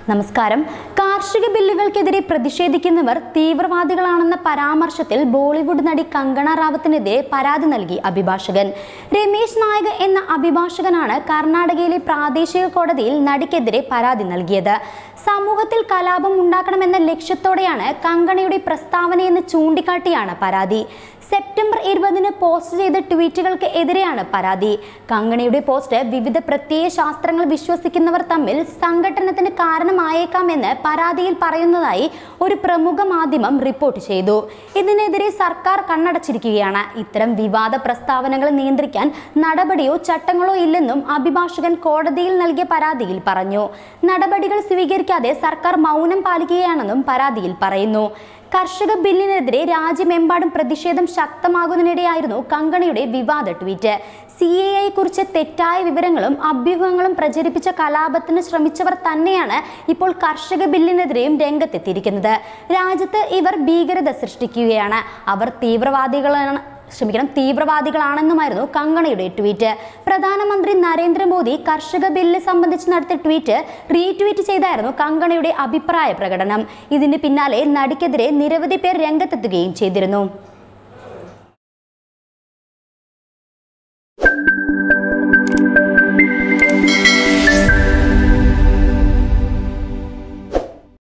നമസ്കാരം കാർഷിക ബില്ലുകൾക്കെതിരെ പ്രതിഷേധിക്കുന്നവർ തീവ്രവാദികളാണെന്ന പരാമർശത്തിൽ ബോളിവുഡ് നടി കങ്കണ റാവത്തിനെതിരെ പരാതി നൽകി അഭിഭാഷകൻ രമേശ് നായക് എന്ന അഭിഭാഷകനാണ് കർണാടകയിലെ പ്രാദേശിക കോടതിയിൽ നടിക്കെതിരെ പരാതി നൽകിയത് സമൂഹത്തിൽ കലാപം ഉണ്ടാക്കണമെന്ന ലക്ഷ്യത്തോടെയാണ് കങ്കണയുടെ പ്രസ്താവനയെന്ന് ചൂണ്ടിക്കാട്ടിയാണ് പരാതി സെപ്റ്റംബർ ഇരുപതിന് പോസ്റ്റ് ചെയ്ത ട്വീറ്റുകൾക്ക് എതിരെയാണ് പരാതി കങ്കണയുടെ പോസ്റ്റ് വിവിധ പ്രത്യയ ശാസ്ത്രങ്ങൾ വിശ്വസിക്കുന്നവർ തമ്മിൽ സംഘട്ടനത്തിന് കാരണമായേക്കാമെന്ന് പരാതിയിൽ പറയുന്നതായി ഒരു പ്രമുഖ മാധ്യമം റിപ്പോർട്ട് ചെയ്തു ഇതിനെതിരെ സർക്കാർ കണ്ണടച്ചിരിക്കുകയാണ് ഇത്തരം വിവാദ പ്രസ്താവനകൾ നിയന്ത്രിക്കാൻ നടപടിയോ ചട്ടങ്ങളോ ഇല്ലെന്നും അഭിഭാഷകൻ കോടതിയിൽ നൽകിയ പരാതിയിൽ പറഞ്ഞു നടപടികൾ സ്വീകരിക്കാതെ സർക്കാർ മൗനം പാലിക്കുകയാണെന്നും പരാതിയിൽ പറയുന്നു കർഷക ബില്ലിനെതിരെ രാജ്യമെമ്പാടും പ്രതിഷേധം ശക്തമാകുന്നതിനിടെയായിരുന്നു കങ്കണയുടെ വിവാദ ട്വീറ്റ് സി എ ഐ കുറിച്ച് തെറ്റായ വിവരങ്ങളും അഭ്യൂഹങ്ങളും പ്രചരിപ്പിച്ച കലാപത്തിന് ശ്രമിച്ചവർ തന്നെയാണ് ഇപ്പോൾ കർഷക ബില്ലിനെതിരെയും രംഗത്തെത്തിയിരിക്കുന്നത് രാജ്യത്ത് ഇവർ ഭീകരത സൃഷ്ടിക്കുകയാണ് അവർ തീവ്രവാദികളാണ് ക്ഷമിക്കണം തീവ്രവാദികളാണെന്നുമായിരുന്നു കങ്കണയുടെ ട്വീറ്റ് പ്രധാനമന്ത്രി നരേന്ദ്രമോദി കർഷക ബില്ല് സംബന്ധിച്ച് നടത്തിയ ട്വീറ്റ് റീട്വീറ്റ് ചെയ്തായിരുന്നു കങ്കണയുടെ അഭിപ്രായ പ്രകടനം ഇതിന് പിന്നാലെ നടിക്കെതിരെ നിരവധി പേർ രംഗത്തെത്തുകയും ചെയ്തിരുന്നു